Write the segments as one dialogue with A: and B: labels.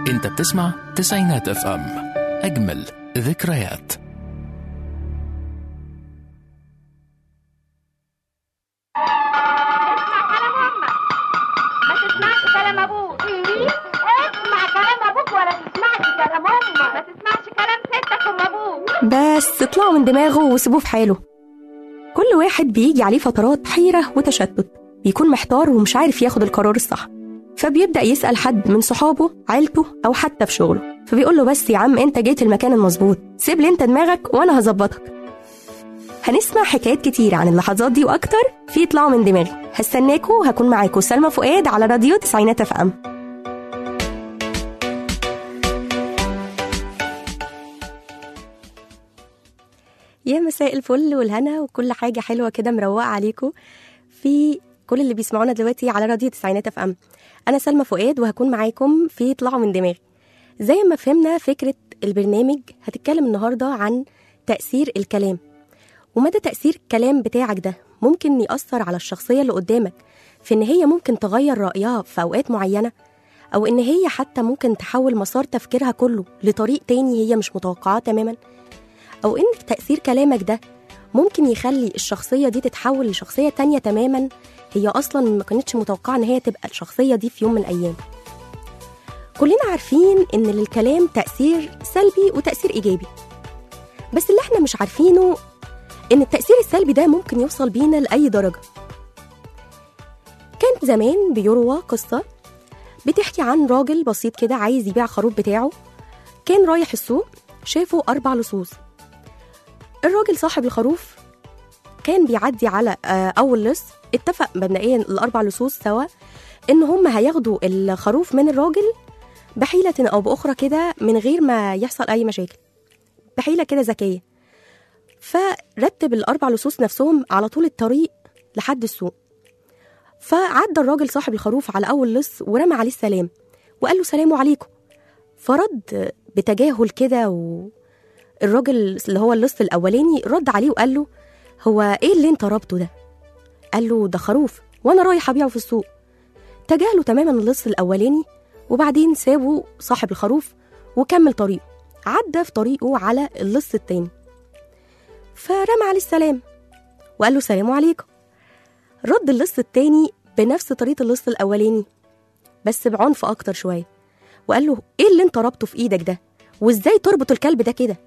A: انت بتسمع تسعينات اف ام اجمل ذكريات
B: ما تسمعش كلام ابوك اسمع كلام ابوك ولا تسمعش كلام امك ما تسمعش كلام ستك ام ابوك
C: بس اطلعوا من دماغه وسيبوه في حاله كل واحد بيجي عليه فترات حيرة وتشتت بيكون محتار ومش عارف ياخد القرار الصح فبيبدأ يسأل حد من صحابه عيلته أو حتى في شغله فبيقول له بس يا عم أنت جيت المكان المظبوط سيب لي أنت دماغك وأنا هظبطك هنسمع حكايات كتير عن اللحظات دي وأكتر في اطلعوا من دماغي هستناكوا هكون معاكوا سلمى فؤاد على راديو تسعينات اف ام يا مساء الفل والهنا وكل حاجة حلوة كده مروقة عليكم في كل اللي بيسمعونا دلوقتي على راديو تسعينات اف ام أنا سلمى فؤاد وهكون معاكم في اطلعوا من دماغي زي ما فهمنا فكرة البرنامج هتتكلم النهاردة عن تأثير الكلام ومدى تأثير الكلام بتاعك ده ممكن يأثر على الشخصية اللي قدامك في إن هي ممكن تغير رأيها في أوقات معينة أو إن هي حتى ممكن تحول مسار تفكيرها كله لطريق تاني هي مش متوقعاه تماما أو إن تأثير كلامك ده ممكن يخلي الشخصية دي تتحول لشخصية تانية تماما هي أصلا ما كانتش متوقعة إن هي تبقى الشخصية دي في يوم من الأيام كلنا عارفين إن للكلام تأثير سلبي وتأثير إيجابي بس اللي احنا مش عارفينه إن التأثير السلبي ده ممكن يوصل بينا لأي درجة كان زمان بيروى قصة بتحكي عن راجل بسيط كده عايز يبيع خروف بتاعه كان رايح السوق شافه أربع لصوص الراجل صاحب الخروف كان بيعدي على آه، أول لص اتفق مبدئيا الأربع لصوص سوا إن هم هياخدوا الخروف من الراجل بحيلة أو بأخرى كده من غير ما يحصل أي مشاكل بحيلة كده ذكية فرتب الأربع لصوص نفسهم على طول الطريق لحد السوق فعدى الراجل صاحب الخروف على أول لص ورمى عليه السلام وقال له سلام عليكم فرد بتجاهل كده والراجل اللي هو اللص الأولاني رد عليه وقال له هو إيه اللي أنت رابطه ده؟ قال له ده خروف وأنا رايح أبيعه في السوق تجاهلوا تماما اللص الأولاني وبعدين سابوا صاحب الخروف وكمل طريقه عدى في طريقه على اللص التاني فرمى عليه السلام وقال له سلام عليكم رد اللص التاني بنفس طريقة اللص الأولاني بس بعنف أكتر شوية وقال له إيه اللي أنت رابطه في إيدك ده وإزاي تربط الكلب ده كده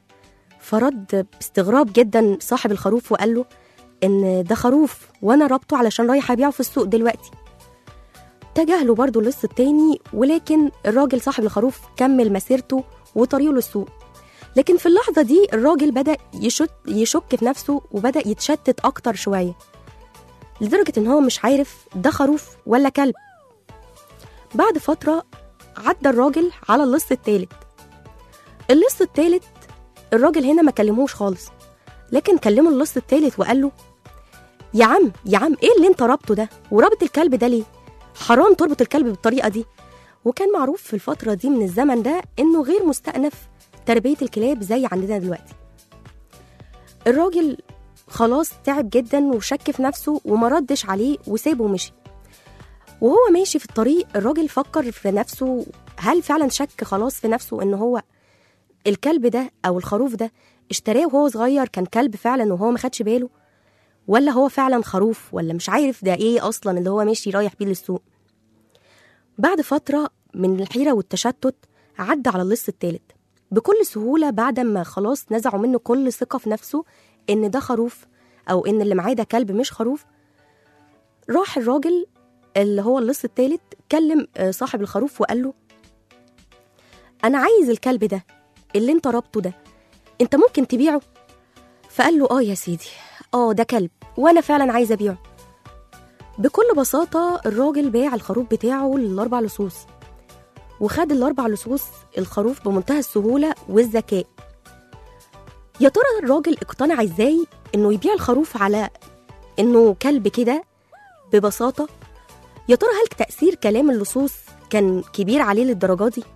C: فرد باستغراب جدا صاحب الخروف وقال له إن ده خروف وأنا رابطه علشان رايح أبيعه في السوق دلوقتي تجاهلوا برضو اللص التاني ولكن الراجل صاحب الخروف كمل مسيرته وطريقه للسوق لكن في اللحظة دي الراجل بدأ يشت يشك في نفسه وبدأ يتشتت أكتر شوية لدرجة إن هو مش عارف ده خروف ولا كلب بعد فترة عدى الراجل على اللص التالت اللص التالت الراجل هنا ما كلموش خالص لكن كلمه اللص التالت وقال له يا عم يا عم ايه اللي انت رابطه ده ورابط الكلب ده ليه حرام تربط الكلب بالطريقة دي وكان معروف في الفترة دي من الزمن ده انه غير مستأنف تربية الكلاب زي عندنا دلوقتي الراجل خلاص تعب جدا وشك في نفسه وما ردش عليه وسابه ومشي وهو ماشي في الطريق الراجل فكر في نفسه هل فعلا شك خلاص في نفسه ان هو الكلب ده او الخروف ده اشتراه وهو صغير كان كلب فعلا وهو ما خدش باله ولا هو فعلا خروف ولا مش عارف ده ايه اصلا اللي هو ماشي رايح بيه للسوق بعد فترة من الحيرة والتشتت عدى على اللص التالت بكل سهولة بعد ما خلاص نزعوا منه كل ثقة في نفسه إن ده خروف أو إن اللي معاه ده كلب مش خروف راح الراجل اللي هو اللص التالت كلم آه، صاحب الخروف وقال له أنا عايز الكلب ده اللي أنت رابطه ده أنت ممكن تبيعه فقال له آه يا سيدي آه ده كلب وأنا فعلا عايز أبيعه بكل بساطة الراجل باع الخروف بتاعه للأربع لصوص وخد الأربع لصوص الخروف بمنتهى السهولة والذكاء يا ترى الراجل اقتنع ازاي انه يبيع الخروف على انه كلب كده ببساطة يا ترى هل تأثير كلام اللصوص كان كبير عليه للدرجة دي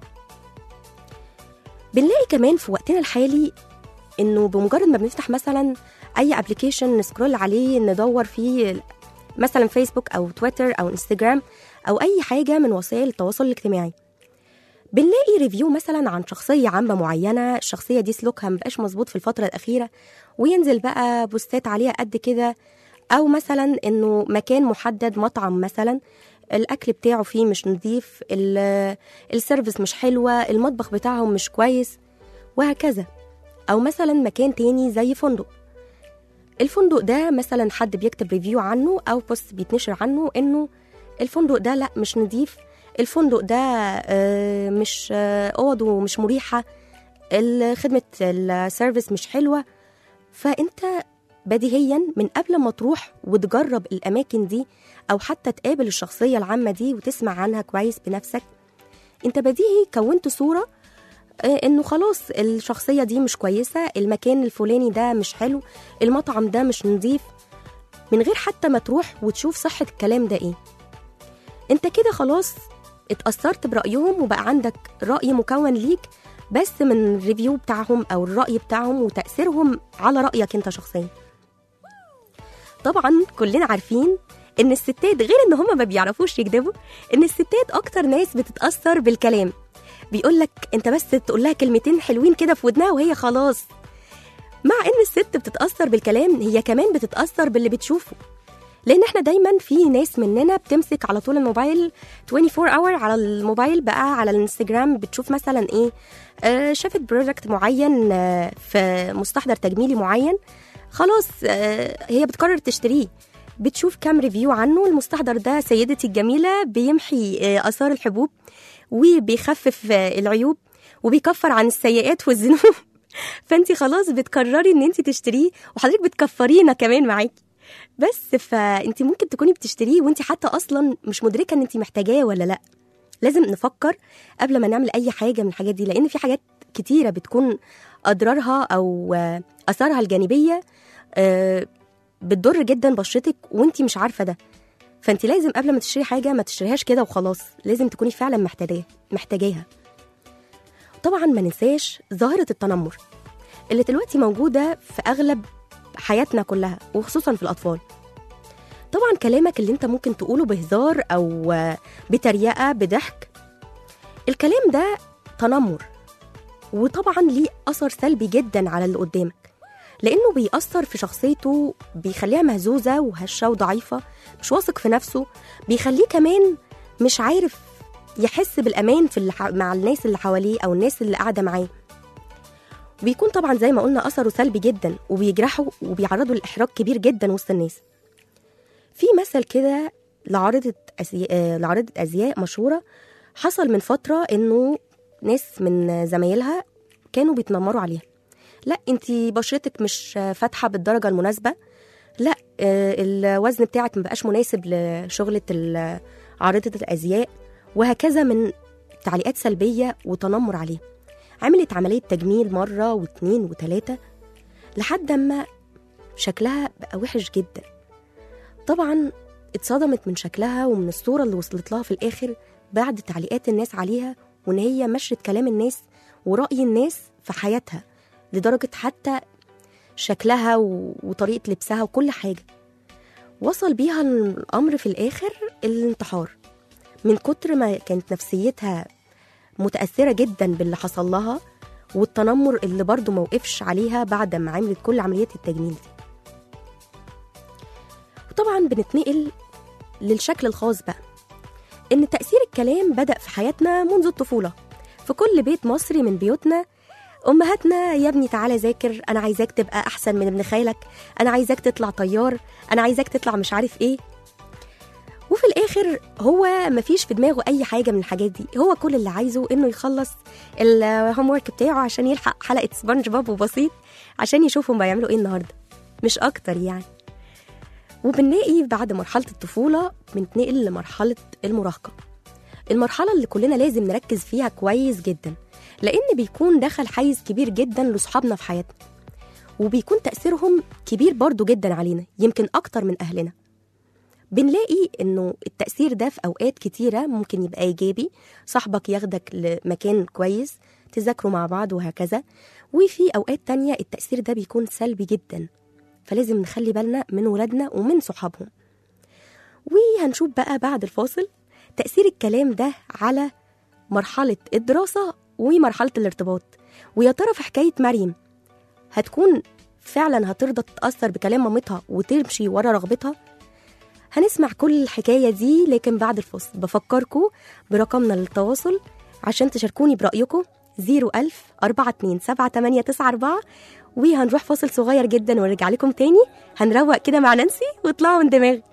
C: بنلاقي كمان في وقتنا الحالي انه بمجرد ما بنفتح مثلا اي ابلكيشن نسكرول عليه ندور فيه مثلا فيسبوك او تويتر او انستجرام او اي حاجه من وسائل التواصل الاجتماعي بنلاقي ريفيو مثلا عن شخصية عامة معينة الشخصية دي سلوكها مبقاش مظبوط في الفترة الأخيرة وينزل بقى بوستات عليها قد كده أو مثلا إنه مكان محدد مطعم مثلا الأكل بتاعه فيه مش نظيف ال- السيرفيس مش حلوة المطبخ بتاعهم مش كويس وهكذا أو مثلا مكان تاني زي فندق الفندق ده مثلا حد بيكتب ريفيو عنه أو بوست بيتنشر عنه إنه الفندق ده لا مش نظيف الفندق ده آه، مش آه، اوضه مش مريحه ال- خدمه السيرفيس مش حلوه فانت بديهيا من قبل ما تروح وتجرب الاماكن دي او حتى تقابل الشخصيه العامه دي وتسمع عنها كويس بنفسك انت بديهي كونت صوره آه، انه خلاص الشخصيه دي مش كويسه المكان الفلاني ده مش حلو المطعم ده مش نظيف من غير حتى ما تروح وتشوف صحه الكلام ده ايه انت كده خلاص اتأثرت برأيهم وبقى عندك رأي مكون ليك بس من الريفيو بتاعهم أو الرأي بتاعهم وتأثيرهم على رأيك أنت شخصيا طبعا كلنا عارفين إن الستات غير إن هما ما بيعرفوش يكذبوا إن الستات أكتر ناس بتتأثر بالكلام بيقولك أنت بس تقول لها كلمتين حلوين كده في ودنها وهي خلاص مع إن الست بتتأثر بالكلام هي كمان بتتأثر باللي بتشوفه لان احنا دايما في ناس مننا بتمسك على طول الموبايل 24 اور على الموبايل بقى على الانستجرام بتشوف مثلا ايه آه شافت بروجكت معين آه في مستحضر تجميلي معين خلاص آه هي بتقرر تشتريه بتشوف كام ريفيو عنه المستحضر ده سيدتي الجميلة بيمحي آه آثار الحبوب وبيخفف آه العيوب وبيكفر عن السيئات والذنوب فانت خلاص بتقرري ان انت تشتريه وحضرتك بتكفرينا كمان معاكي بس فانت ممكن تكوني بتشتريه وانت حتى اصلا مش مدركه ان انت محتاجاه ولا لا لازم نفكر قبل ما نعمل اي حاجه من الحاجات دي لان في حاجات كتيره بتكون اضرارها او آه، اثارها الجانبيه آه، بتضر جدا بشرتك وانت مش عارفه ده فانت لازم قبل ما تشتري حاجه ما تشتريهاش كده وخلاص لازم تكوني فعلا محتاجاها محتاجاها طبعا ما ننساش ظاهره التنمر اللي دلوقتي موجوده في اغلب حياتنا كلها وخصوصا في الأطفال طبعا كلامك اللي انت ممكن تقوله بهزار أو آه، بتريقة بضحك الكلام ده تنمر وطبعا ليه أثر سلبي جدا على اللي قدامك لأنه بيأثر في شخصيته بيخليها مهزوزة وهشة وضعيفة مش واثق في نفسه بيخليه كمان مش عارف يحس بالأمان في اللي ح- مع الناس اللي حواليه أو الناس اللي قاعدة معاه بيكون طبعا زي ما قلنا اثره سلبي جدا وبيجرحوا وبيعرضوا لاحراج كبير جدا وسط الناس في مثل كده لعارضة أزياء آه، لعارضة أزياء مشهورة حصل من فترة إنه ناس من زمايلها كانوا بيتنمروا عليها لا انتي بشرتك مش فاتحة بالدرجة المناسبة لا آه، الوزن بتاعك مبقاش مناسب لشغلة ال- عارضة الأزياء وهكذا من تعليقات سلبية وتنمر عليه عملت عملية تجميل مرة واتنين وتلاتة لحد ما شكلها بقى وحش جدا طبعا اتصدمت من شكلها ومن الصورة اللي وصلت لها في الآخر بعد تعليقات الناس عليها وإن هي مشت كلام الناس ورأي الناس في حياتها لدرجة حتى شكلها و- وطريقة لبسها وكل حاجة وصل بيها الأمر في الآخر الانتحار من كتر ما كانت نفسيتها متأثرة جدا باللي حصل لها والتنمر اللي برضه موقفش عليها بعد ما عملت كل عمليات التجميل دي وطبعا بنتنقل للشكل الخاص بقى إن تأثير الكلام بدأ في حياتنا منذ الطفولة في كل بيت مصري من بيوتنا أمهاتنا يا ابني تعالى ذاكر أنا عايزاك تبقى أحسن من ابن خالك أنا عايزاك تطلع طيار أنا عايزاك تطلع مش عارف إيه وفي الاخر هو مفيش في دماغه اي حاجه من الحاجات دي هو كل اللي عايزه انه يخلص الهوم ورك بتاعه عشان يلحق حلقه سبونج بوب وبسيط عشان يشوفهم بيعملوا ايه النهارده مش اكتر يعني وبنلاقي بعد مرحله الطفوله بنتنقل لمرحله المراهقه المرحله اللي كلنا لازم نركز فيها كويس جدا لان بيكون دخل حيز كبير جدا لاصحابنا في حياتنا وبيكون تاثيرهم كبير برضو جدا علينا يمكن اكتر من اهلنا بنلاقي انه التأثير ده في اوقات كتيرة ممكن يبقى ايجابي صاحبك ياخدك لمكان كويس تذاكروا مع بعض وهكذا وفي اوقات تانية التأثير ده بيكون سلبي جدا فلازم نخلي بالنا من ولادنا ومن صحابهم وهنشوف بقى بعد الفاصل تأثير الكلام ده على مرحلة الدراسة ومرحلة الارتباط ويا ترى في حكاية مريم هتكون فعلا هترضى تتأثر بكلام مامتها وتمشي ورا رغبتها هنسمع كل الحكاية دي لكن بعد الفصل بفكركم برقمنا للتواصل عشان تشاركوني برأيكم 01000 427 وهنروح فاصل صغير جدا ونرجع لكم تاني هنروق كده مع نانسي واطلعوا من دماغي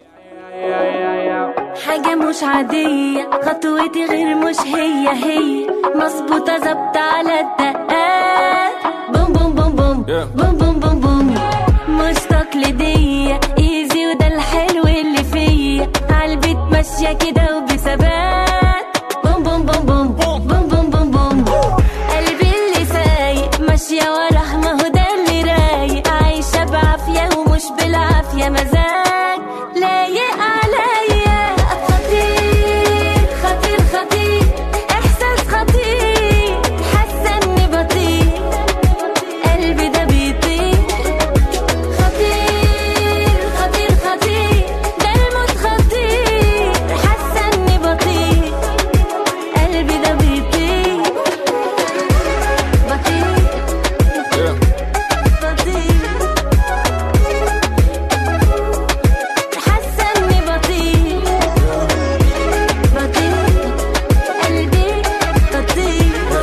D: حاجة مش عادية خطوتي غير مش هي هي مظبوطة ظابطة على الدقات بوم بوم بوم بوم بوم بوم بوم بوم مش تقليدية ايزي وده الحلو اللي فيا عالبيت ماشية كده وبثبات بوم بوم بوم بوم بوم بوم بوم بوم قلبي اللي سايق ماشية وراه ما هو ده اللي رايق عايشة بعافية ومش بالعافية مزاج لايق عليا خطير خطير خطير احساس خطير حاسة اني بطير قلبي ده بيطير خطير خطير خطير ده الموت خطير حاسة اني بطير قلبي ده بيطير بطير بطير حاسة اني بطير بطير قلبي بطير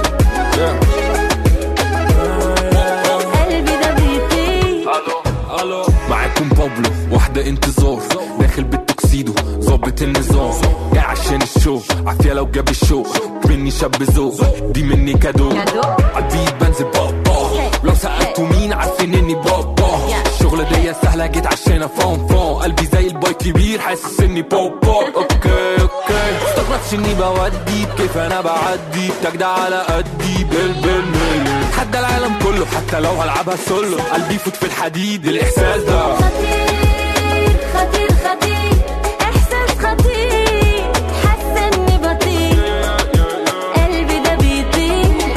D: قلبي ده بيطير
E: معاكم بابلو واحدة انتظار داخل بالتوكسيدو ظابط النظام جاي عشان الشو عافية لو جاب الشو مني شاب ذوق دي مني كادو عالبيت بنزل بابا لو سألتوا مين عارفين اني بابا الشغلة دي سهلة جيت عشان فون فون قلبي زي الباي كبير حاسس اني بابا اوكي اوكي استغربتش اني بودي بكيف انا بعدي بتجدع على قدي بال بالملي حتى العالم كله حتى لو هلعبها سولو قلبي يفوت في الحديد الاحساس ده
D: خطير خطير خطير احساس خطير حاسه اني بطير قلبي ده بيطير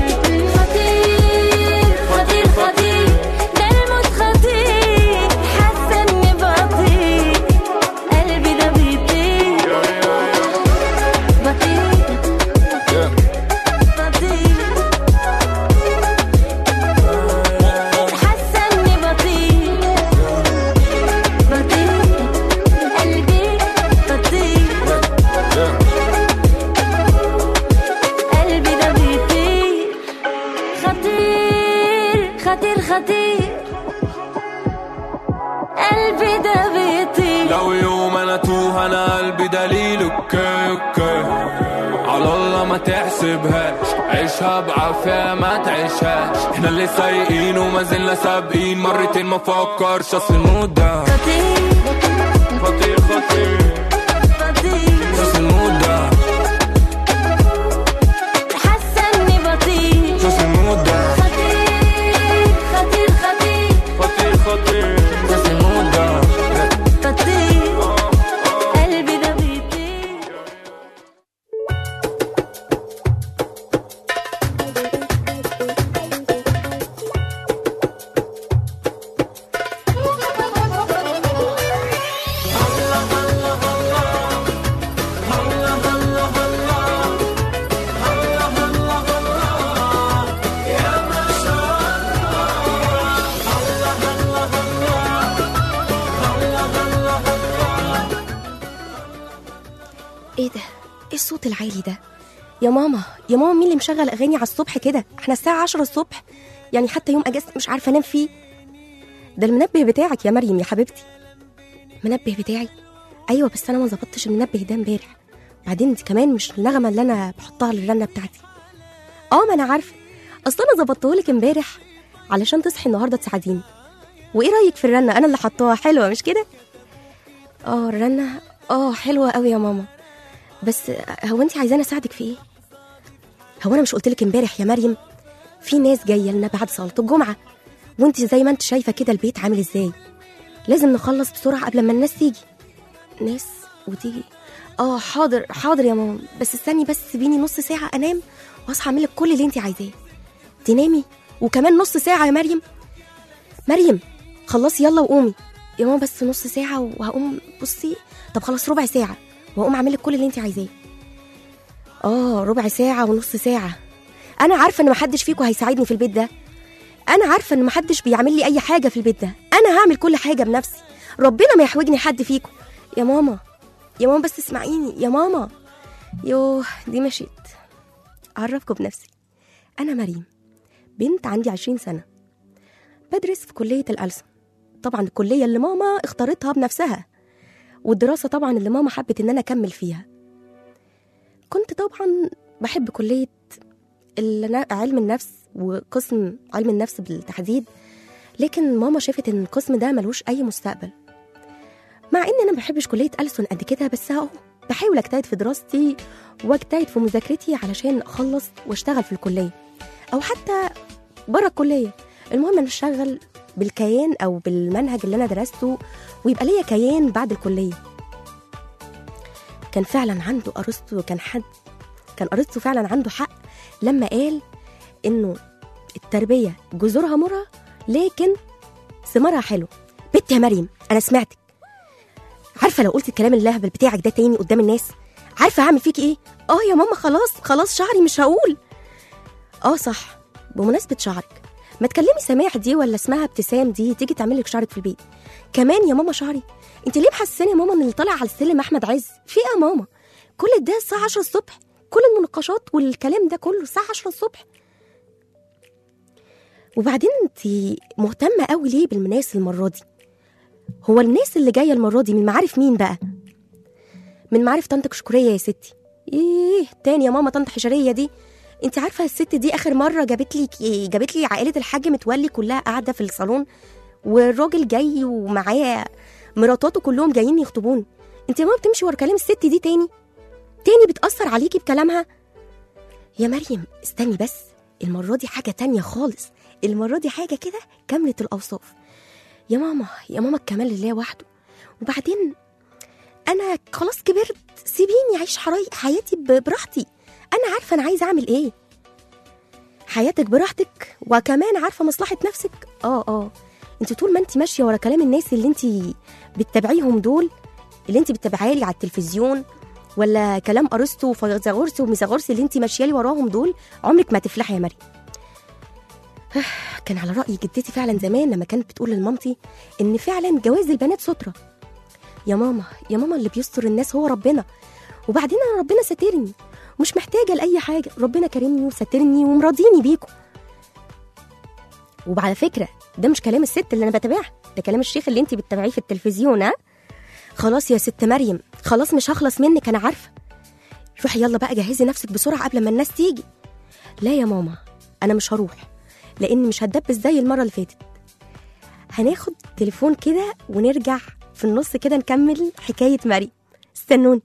D: خطير خطير خطير ده الموت خطير حاسه اني بطير قلبي ده بيطير بطير بطير حاسه اني بطير بطير قلبي بطير قلبي ده بيطير خطير خطير خطير قلبي ده بيطير
E: لو يوم انا توه انا قلبي دليل اوكي اوكي على الله ما تحسبهاش عيشها بعافية ما تعيشهاش احنا اللي سايقين وما زلنا سابقين مرتين ما فكرش اصل المود ده
D: خطير
E: خطير خطير
D: خطير
E: اصل المود ده
D: حاسه اني بطير
E: اصل المود ده
D: خطير خطير خطير
E: خطير خطير اصل المود ده
D: بطير قلبي ده بيطير
C: ايه ده ايه الصوت العالي ده يا ماما يا ماما مين اللي مشغل اغاني على الصبح كده احنا الساعه 10 الصبح يعني حتى يوم اجازتي مش عارفه انام فيه ده المنبه بتاعك يا مريم يا حبيبتي منبه بتاعي ايوه بس انا ما ظبطتش المنبه ده امبارح بعدين دي كمان مش النغمه اللي انا بحطها للرنه بتاعتي اه ما انا عارفه اصل انا ظبطته لك امبارح علشان تصحي النهارده تساعديني وايه رايك في الرنه انا اللي حطاها حلوه مش كده اه الرنه اه حلوه قوي يا ماما بس هو انت عايزاني اساعدك في ايه هو انا مش قلت لك امبارح يا مريم في ناس جايه لنا بعد صلاه الجمعه وانت زي ما انت شايفه كده البيت عامل ازاي لازم نخلص بسرعه قبل ما الناس تيجي ناس وتيجي اه حاضر حاضر يا ماما بس استني بس سيبيني نص ساعه انام واصحى اعمل لك كل اللي انت عايزاه تنامي وكمان نص ساعه يا مريم مريم خلصي يلا وقومي يا ماما بس نص ساعه وهقوم بصي طب خلاص ربع ساعه وهقوم اعمل لك كل اللي انت عايزاه اه ربع ساعة ونص ساعة أنا عارفة إن محدش فيكم هيساعدني في البيت ده أنا عارفة إن محدش بيعمل لي أي حاجة في البيت ده أنا هعمل كل حاجة بنفسي ربنا ما يحوجني حد فيكم يا ماما يا ماما بس اسمعيني يا ماما يوه دي مشيت أعرفكم بنفسي أنا مريم بنت عندي عشرين سنة بدرس في كلية الألسن طبعا الكلية اللي ماما اختارتها بنفسها والدراسة طبعا اللي ماما حبت إن أنا أكمل فيها كنت طبعا بحب كلية ال- علم النفس وقسم علم النفس بالتحديد لكن ماما شافت ان القسم ده ملوش اي مستقبل مع ان انا ما بحبش كليه ألسن قد كده بس اهو بحاول اجتهد في دراستي واجتهد في مذاكرتي علشان اخلص واشتغل في الكليه او حتى بره الكليه المهم ان اشتغل بالكيان او بالمنهج اللي انا درسته ويبقى ليا كيان بعد الكليه كان فعلا عنده ارسطو كان حد كان ارسطو فعلا عنده حق لما قال انه التربيه جذورها مرة لكن ثمارها حلو بنت يا مريم انا سمعتك عارفه لو قلت الكلام اللهبل بتاعك ده تاني قدام الناس عارفه هعمل فيكي ايه اه يا ماما خلاص خلاص شعري مش هقول اه صح بمناسبه شعرك ما تكلمي سماح دي ولا اسمها ابتسام دي تيجي تعمل لك شعرك في البيت كمان يا ماما شعري انت ليه محسساني يا ماما ان اللي طالع على السلم احمد عز في ايه يا ماما كل ده الساعه 10 الصبح كل المناقشات والكلام ده كله الساعه 10 الصبح وبعدين انت مهتمه قوي ليه بالناس المره دي هو الناس اللي جايه المره دي من معارف مين بقى من معارف طنط شكريه يا ستي ايه تاني يا ماما طنط حشريه دي انت عارفه الست دي اخر مره جابت لي جابت لي عائله الحاج متولي كلها قاعده في الصالون والراجل جاي ومعاه مراتاته كلهم جايين يخطبوني انت يا ماما بتمشي ورا كلام الست دي تاني تاني بتأثر عليكي بكلامها يا مريم استني بس المرة دي حاجة تانية خالص المرة دي حاجة كده كاملة الأوصاف يا ماما يا ماما الكمال لله وحده وبعدين أنا خلاص كبرت سيبيني أعيش حراي حياتي ب- براحتي أنا عارفة أنا عايزة أعمل إيه حياتك براحتك وكمان عارفة مصلحة نفسك آه آه انت طول ما انت ماشية ورا كلام الناس اللي انت بتتابعيهم دول اللي انت بتتابعيها لي على التلفزيون ولا كلام ارسطو وفيثاغورس وميثاغورس اللي انت ماشيه لي وراهم دول عمرك ما تفلحي يا مريم كان على راي جدتي فعلا زمان لما كانت بتقول لمامتي ان فعلا جواز البنات ستره يا ماما يا ماما اللي بيستر الناس هو ربنا وبعدين انا ربنا ساترني مش محتاجه لاي حاجه ربنا كرمني وساترني ومراضيني بيكم وعلى فكره ده مش كلام الست اللي انا بتابعها ده كلام الشيخ اللي انت بتتابعيه في التلفزيون ها خلاص يا ست مريم خلاص مش هخلص منك انا عارفه روحي يلا بقى جهزي نفسك بسرعه قبل ما الناس تيجي لا يا ماما انا مش هروح لان مش هتدبس زي المره اللي فاتت هناخد تليفون كده ونرجع في النص كده نكمل حكايه مريم استنوني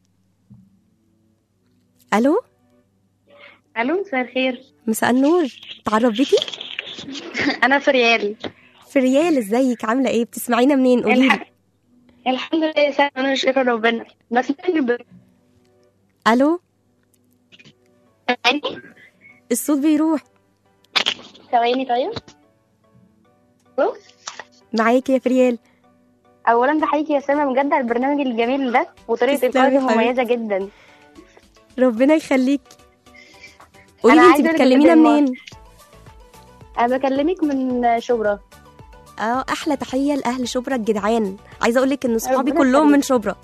C: الو
F: الو مساء الخير
C: مساء النور تعرف بيكي
F: انا فريال
C: فريال ازيك عامله ايه بتسمعينا منين قولي لي
F: الح... الحمد لله يا سلام انا شاكر ربنا بس ب...
C: الو الصوت بيروح
F: ثواني طيب الو
C: معاكي يا فريال
F: اولا بحييك يا سما بجد على البرنامج الجميل ده وطريقه
C: تسلمي
F: القاء
C: حبيبتي.
F: مميزه جدا
C: ربنا يخليكي قولي
F: أنا
C: لي انت
F: عايزة أقولك
C: بتكلمينا
F: إن الم-
C: منين
F: انا بكلمك من شبرا
C: اه احلى تحيه لاهل شبرا الجدعان عايزه اقول لك ان صحابي
F: ربنا
C: كلهم من
F: يخليك.
C: شبرا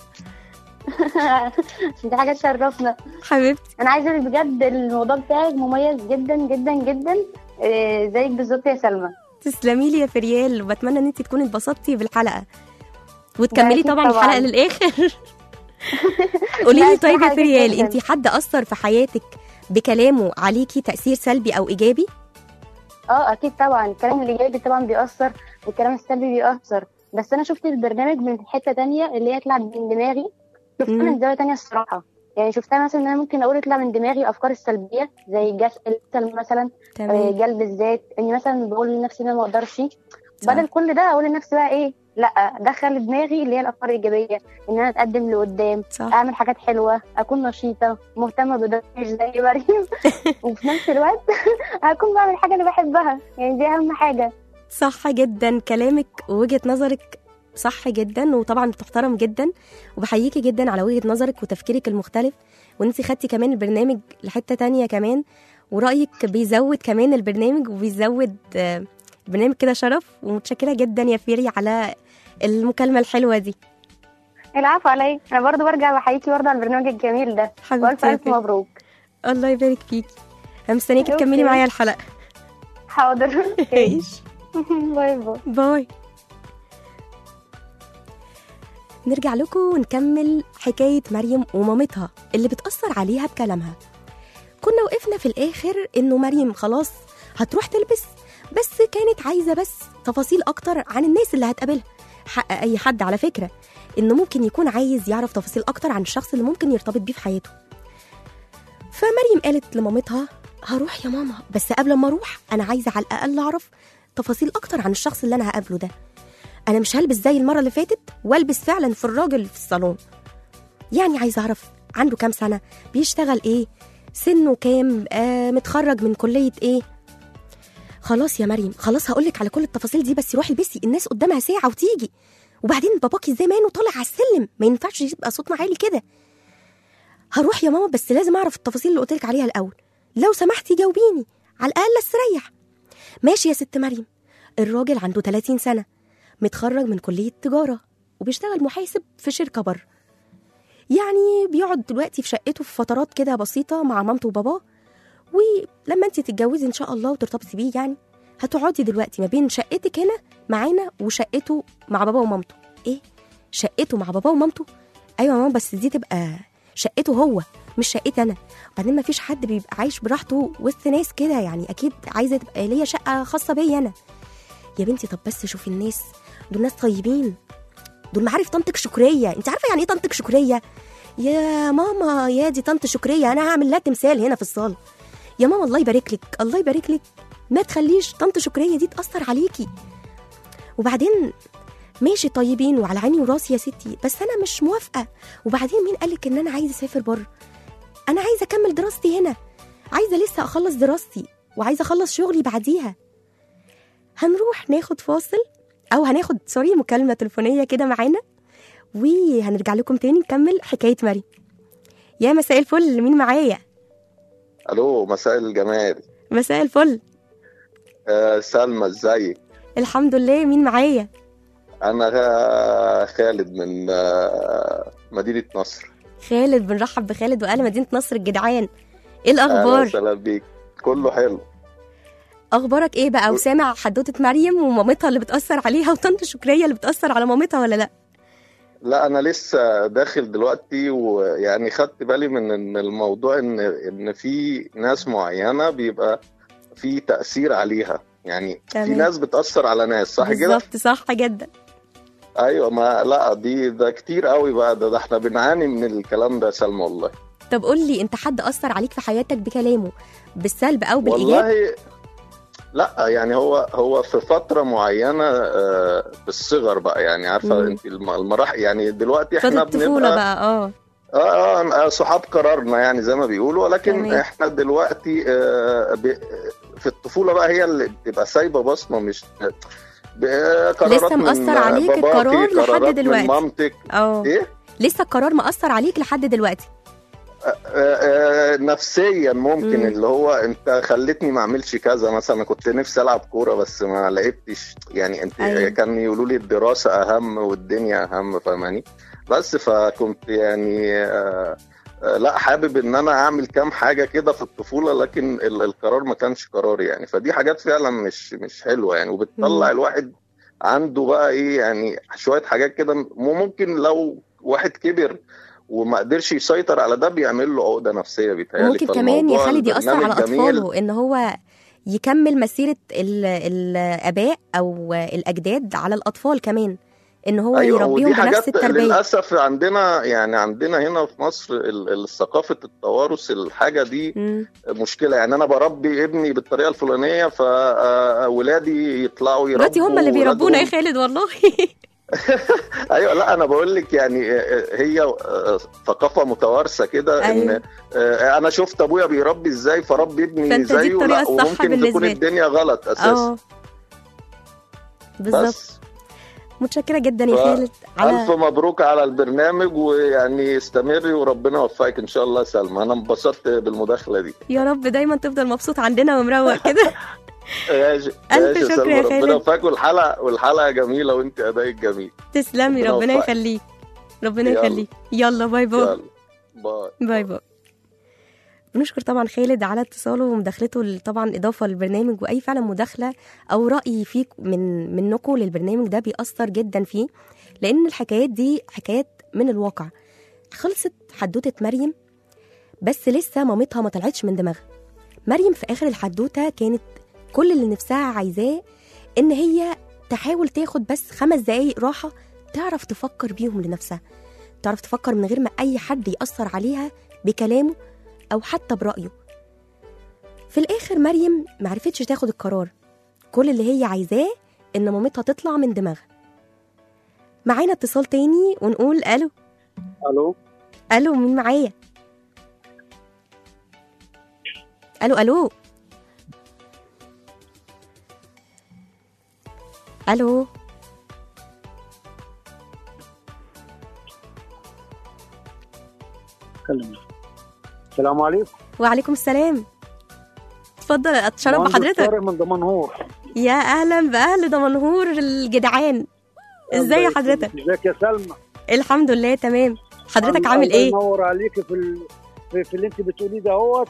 F: دي حاجه تشرفنا
C: حبيبتي
F: انا عايزه اقول بجد الموضوع بتاعك مميز جدا جدا جدا إيه، زيك بالظبط يا سلمى
C: تسلمي لي يا فريال وبتمنى ان انت تكوني اتبسطتي بالحلقه وتكملي
F: أكيد
C: طبعا
F: طبعاً.
C: الحلقه للاخر قولي
F: لا،
C: لي طيب يا
F: الصراحة
C: فريال
F: جداً.
C: انت حد اثر في حياتك بكلامه عليكي تاثير سلبي او ايجابي
F: اه اكيد طبعا الكلام الايجابي طبعا بيأثر والكلام السلبي بيأثر بس انا شفت البرنامج من حته تانية اللي هي يطلع من دماغي شفتها
C: مم.
F: من زاويه تانية الصراحه يعني شفتها مثلا ان انا ممكن اقول يطلع من دماغي افكار السلبيه زي جس الكسل مثلا آه،
C: تمام
F: جلب الذات اني مثلا بقول لنفسي ان انا ما اقدرش
C: صح.
F: بدل كل ده اقول لنفسي بقى ايه لا ادخل دماغي اللي هي الافكار الايجابيه ان انا اتقدم لقدام
C: صح
F: اعمل حاجات حلوه اكون نشيطه مهتمه بده مش زي مريم وفي نفس الوقت هكون بعمل حاجه انا بحبها يعني دي اهم حاجه
C: صح جدا كلامك ووجهه نظرك صح جدا وطبعا بتحترم جدا وبحييكي جدا على وجهه نظرك وتفكيرك المختلف وان انت خدتي كمان البرنامج لحته تانية كمان ورايك بيزود كمان البرنامج وبيزود آه، البرنامج كده شرف ومتشكره جدا يا فيري على المكالمه الحلوه دي
F: العفو عليا انا برضو برجع بحييكي برضو على البرنامج الجميل ده
C: حبيبتي
F: والف
C: يا
F: الف
C: فيري.
F: مبروك
C: الله يبارك فيكي انا مستنيكي
F: أوكي.
C: تكملي معايا الحلقه
F: حاضر
C: ماشي
F: باي باي
C: باي نرجع لكم ونكمل حكاية مريم ومامتها اللي بتأثر عليها بكلامها كنا وقفنا في الآخر إنه مريم خلاص هتروح تلبس بس كانت عايزة بس تفاصيل أكتر عن الناس اللي هتقابلها حق أي حد على فكرة إنه ممكن يكون عايز يعرف تفاصيل أكتر عن الشخص اللي ممكن يرتبط بيه في حياته فمريم قالت لمامتها هروح يا ماما بس قبل ما أروح أنا عايزة على الأقل أعرف تفاصيل أكتر عن الشخص اللي أنا هقابله ده انا مش هلبس زي المره اللي فاتت والبس فعلا في الراجل في الصالون يعني عايزه اعرف عنده كام سنه بيشتغل ايه سنه كام آه متخرج من كليه ايه خلاص يا مريم خلاص هقولك على كل التفاصيل دي بس روحي البسي الناس قدامها ساعه وتيجي وبعدين باباكي زمان وطالع على السلم ما ينفعش يبقى صوتنا عالي كده هروح يا ماما بس لازم اعرف التفاصيل اللي قلتلك عليها الاول لو سمحتي جاوبيني على الاقل استريح ماشي يا ست مريم الراجل عنده 30 سنه متخرج من كلية تجارة وبيشتغل محاسب في شركة بره يعني بيقعد دلوقتي في شقته في فترات كده بسيطة مع مامته وباباه ولما انت تتجوزي ان شاء الله وترتبطي بيه يعني هتقعدي دلوقتي ما بين شقتك هنا معانا وشقته مع باباه ومامته ايه شقته مع باباه ومامته ايوه يا ماما بس دي تبقى شقته هو مش شقتي انا وبعدين ما فيش حد بيبقى عايش براحته وسط ناس كده يعني اكيد عايزه تبقى ليا شقه خاصه بيا انا يا بنتي طب بس شوفي الناس دول ناس طيبين دول معارف طنطك شكريه انت عارفه يعني ايه طنطك شكريه يا ماما يا دي طنط شكريه انا هعمل لها تمثال هنا في الصاله يا ماما الله يبارك لك الله يبارك لك ما تخليش طنط شكريه دي تاثر عليكي وبعدين ماشي طيبين وعلى عيني وراسي يا ستي بس انا مش موافقه وبعدين مين قالك ان انا عايزه اسافر بره انا عايزه اكمل دراستي هنا عايزه لسه اخلص دراستي وعايزه اخلص شغلي بعديها هنروح ناخد فاصل او هناخد سوري مكالمه تليفونيه كده معانا وهنرجع لكم تاني نكمل حكايه مريم يا مساء الفل مين معايا
G: الو مساء الجمال
C: مساء الفل
G: آه سلمى ازيك
C: الحمد لله مين معايا
G: انا آه، خالد من آه مدينه نصر
C: خالد بنرحب بخالد واهل مدينه نصر الجدعان ايه
G: اهلا
C: الاخبار
G: وسهلا بيك كله حلو
C: اخبارك ايه بقى وسامع حدوته مريم ومامتها اللي بتاثر عليها وطنط شكريه اللي بتاثر على مامتها ولا لا
G: لا انا لسه داخل دلوقتي ويعني خدت بالي من ان الموضوع ان ان في ناس معينه بيبقى في تاثير عليها يعني في
C: تمام.
G: ناس بتاثر على ناس صح كده
C: بالظبط صح جدا
G: ايوه ما لا دي ده كتير قوي بقى ده, ده احنا بنعاني من الكلام ده يا سلمى والله
C: طب قول لي انت حد اثر عليك في حياتك بكلامه بالسلب او بالايجاب
G: والله لا يعني هو هو في فتره معينه آه، في الصغر بقى يعني عارفه
C: مم.
G: انت الم- المراحل يعني دلوقتي
C: فتره
G: احنا
C: الطفوله
G: بنبقى
C: بقى اه
G: اه اه صحاب قرارنا يعني زي ما بيقولوا ولكن
C: تمام.
G: احنا دلوقتي آه ب- في الطفوله بقى هي اللي بتبقى سايبه بصمه مش ب- قرارات
C: لسه
G: من
C: مأثر عليك
G: باباكي،
C: القرار لحد
G: قرارات من
C: دلوقتي.
G: مامتك
C: اه
G: ايه
C: لسه القرار مأثر عليك لحد دلوقتي
G: آه، آه، نفسيا ممكن
C: مم.
G: اللي هو انت خلتني ما اعملش كذا مثلا أنا كنت نفسي العب كوره بس ما لعبتش يعني انت
C: أيوة.
G: كان يقولوا لي الدراسه اهم والدنيا اهم فاهماني بس فكنت يعني آه، آه، لا حابب ان انا اعمل كام حاجه كده في الطفوله لكن ال- القرار ما كانش قراري يعني فدي حاجات فعلا مش مش حلوه يعني وبتطلع
C: مم.
G: الواحد عنده بقى ايه يعني شويه حاجات كده ممكن لو واحد كبر وما قدرش يسيطر على ده بيعمل له عقده نفسيه بيتهيألي
C: وممكن كمان يا
G: فالموضوع
C: خالد يأثر على
G: البرنامج جميل.
C: أطفاله إن هو يكمل مسيرة ال- الآباء أو الأجداد على الأطفال كمان إن هو
G: ايوه
C: يربيهم
G: ودي
C: بنفس
G: حاجات
C: التربية
G: للاسف عندنا يعني عندنا هنا في مصر ال- ال- ثقافه التوارث الحاجه دي
C: مم.
G: مشكله يعني انا بربي ابني بالطريقه الفلانيه فولادي يطلعوا يربوا
C: دلوقتي هم اللي بيربونا يا
G: ولادهم.
C: خالد والله
G: ايوه لا انا بقول لك يعني هي ثقافه متوارثه كده
C: أيوة.
G: ان انا شفت ابويا بيربي ازاي فربي ابني
C: فأنت دي
G: زيه
C: الطريقة
G: لا
C: الصح
G: وممكن
C: بالنسبة
G: تكون
C: لك.
G: الدنيا غلط اساسا
C: اه بالظبط
G: بس
C: متشكره جدا يا
G: ف-
C: خالد
G: الف
C: على
G: مبروك على البرنامج ويعني استمري وربنا يوفقك ان شاء الله يا سلمى انا انبسطت بالمداخله دي
C: يا رب دايما تفضل مبسوط عندنا ومروق كده
G: ماشي
C: ألف
G: ماشي
C: شكر
G: سلمى،
C: يا
G: ربنا
C: خالد.
G: يوفقك والحلقه والحلقه جميله وانت ادائك جميل
C: تسلمي
G: ربنا
C: ربنا
G: يوفقك.
C: يخليك ربنا
G: يلا.
C: يخليك يلا باي باي
G: يلا باي
C: باي باي بنشكر طبعا خالد على اتصاله ومداخلته ال- طبعا اضافه للبرنامج واي فعلا مداخله او راي فيك من منكم للبرنامج ده بيأثر جدا فيه لان الحكايات دي حكايات من الواقع خلصت حدوته مريم بس لسه مامتها ما طلعتش من دماغها مريم في اخر الحدوته كانت كل اللي نفسها عايزاه ان هي تحاول تاخد بس خمس دقايق راحه تعرف تفكر بيهم لنفسها تعرف تفكر من غير ما اي حد يأثر عليها بكلامه او حتى برأيه في الاخر مريم معرفتش تاخد القرار كل اللي هي عايزاه ان مامتها تطلع من دماغها معانا اتصال تاني ونقول الو
H: الو
C: الو مين معايا الو الو الو
H: كلمني السلام عليكم
C: وعليكم السلام اتفضل اتشرف
H: مهندس
C: بحضرتك
H: طارق من دمنهور
C: يا اهلا باهل دمنهور الجدعان ازاي حضرتك
H: ازيك يا سلمى
C: الحمد لله تمام حضرتك
H: الله-
C: عامل
H: الله
C: ايه
H: ينور عليك في ال... في, في اللي انت بتقوليه دهوت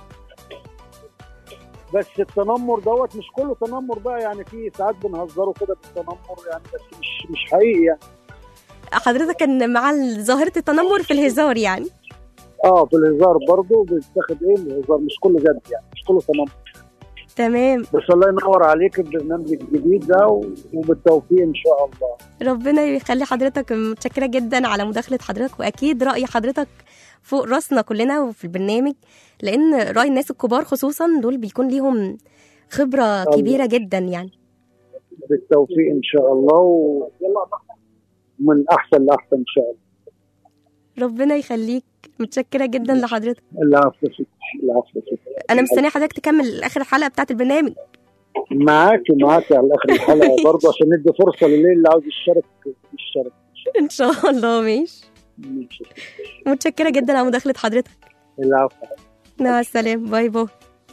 H: بس التنمر دوت مش كله تنمر بقى يعني في ساعات بنهزره كده بالتنمر يعني بس مش مش حقيقي يعني
C: حضرتك كان مع ظاهره التنمر في الهزار يعني
H: اه في الهزار برضه بيتاخد ايه الهزار مش كله جد يعني مش كله تنمر
C: تمام
H: بس الله ينور عليك البرنامج الجديد ده و- وبالتوفيق ان شاء الله
C: ربنا يخلي حضرتك متشكره جدا على مداخله حضرتك واكيد راي حضرتك فوق راسنا كلنا وفي البرنامج لان راي الناس الكبار خصوصا دول بيكون ليهم خبره كبيره جدا يعني
H: بالتوفيق ان شاء الله و... من احسن لاحسن ان شاء الله
C: ربنا يخليك متشكره جدا لحضرتك
H: العفو ستي العفو ستي
C: انا مستنيه حضرتك تكمل اخر الحلقه بتاعت البرنامج
H: معاكي معاكي على اخر الحلقه برضه عشان ندي فرصه للي اللي عاوز يشارك يشارك
C: ان شاء الله ماشي
H: ماشي.
C: متشكره جدا على مداخله حضرتك
H: العفو
C: مع السلامه باي باي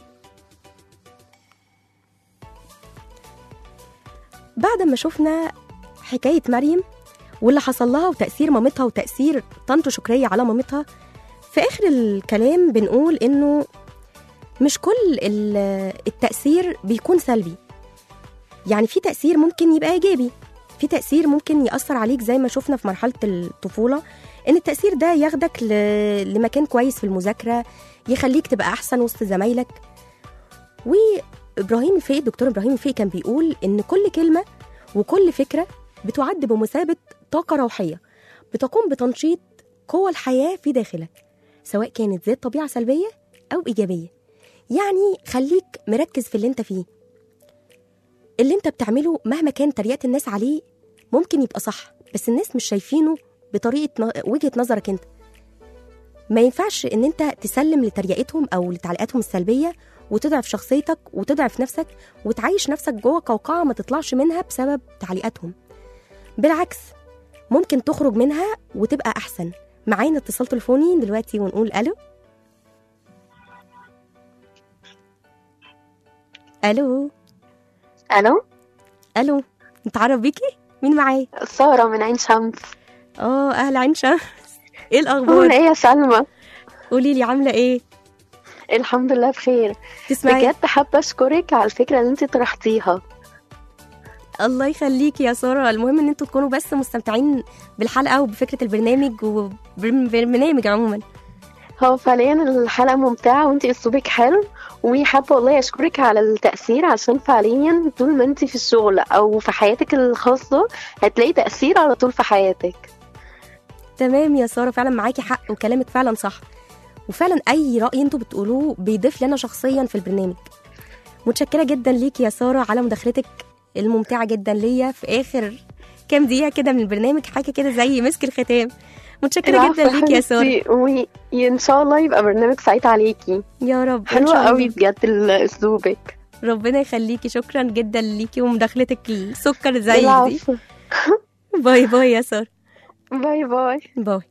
C: بعد ما شفنا حكايه مريم واللي حصل لها وتاثير مامتها وتاثير طنط شكريه على مامتها في اخر الكلام بنقول انه مش كل ال- التاثير بيكون سلبي يعني في تاثير ممكن يبقى ايجابي في تاثير ممكن ياثر عليك زي ما شفنا في مرحله الطفوله ان التاثير ده ياخدك ل- لمكان كويس في المذاكره يخليك تبقى احسن وسط زمايلك وابراهيم الفقي الدكتور ابراهيم الفقي كان بيقول ان كل كلمه وكل فكره بتعد بمثابه طاقه روحيه بتقوم بتنشيط قوى الحياه في داخلك سواء كانت ذات طبيعه سلبيه او ايجابيه يعني خليك مركز في اللي انت فيه اللي انت بتعمله مهما كان تريقه الناس عليه ممكن يبقى صح بس الناس مش شايفينه بطريقه ن- وجهه نظرك انت ما ينفعش ان انت تسلم لتريقتهم او لتعليقاتهم السلبيه وتضعف شخصيتك وتضعف نفسك وتعيش نفسك جوه قوقعه ما تطلعش منها بسبب تعليقاتهم بالعكس ممكن تخرج منها وتبقى احسن معانا اتصال تليفوني دلوقتي ونقول الو الو
I: الو
C: الو نتعرف بيكي مين معايا
I: ساره من عين شمس
C: اه اهل عين شمس ايه
I: عامله
C: الاخبار
I: ايه يا سلمى
C: قولي لي عامله ايه
I: الحمد لله بخير
C: تسمعي
I: بجد حابه اشكرك على الفكره اللي انت طرحتيها
C: الله يخليكي يا ساره المهم ان انتوا تكونوا بس مستمتعين بالحلقه وبفكره البرنامج وبالبرنامج عموما
I: هو فعليا الحلقه ممتعه وانت اسلوبك حلو وحابه والله اشكرك على التاثير عشان فعليا طول ما انت في الشغل او في حياتك الخاصه هتلاقي تاثير على طول في حياتك
C: تمام يا ساره فعلا معاكي حق وكلامك فعلا صح وفعلا اي راي انتوا بتقولوه بيضيف لنا شخصيا في البرنامج متشكره جدا ليكي يا ساره على مداخلتك الممتعه جدا ليا في اخر كام دقيقه كده من البرنامج حاجه كده زي مسك الختام متشكره جدا
I: العفو
C: ليكي يا ساره
I: حبيبتي، وان شاء الله يبقى برنامج سعيد عليكي
C: يا رب إن
I: حلوه
C: شاء الله.
I: قوي بجد ال- اسلوبك
C: ربنا يخليكي شكرا جدا ليكي ومداخلتك السكر زي دي
I: العفو
C: باي باي يا ساره
I: باي باي
C: باي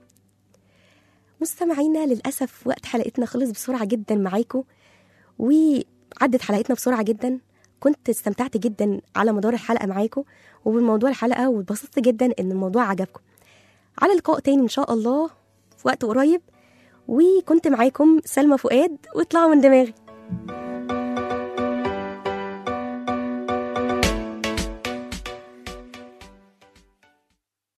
C: مستمعينا للأسف وقت حلقتنا خلص بسرعة جدا معاكم وعدت حلقتنا بسرعة جدا كنت استمتعت جدا على مدار الحلقة معاكم وبالموضوع الحلقة واتبسطت جدا إن الموضوع عجبكم على لقاء تاني إن شاء الله في وقت قريب وكنت معاكم سلمى فؤاد واطلعوا من دماغي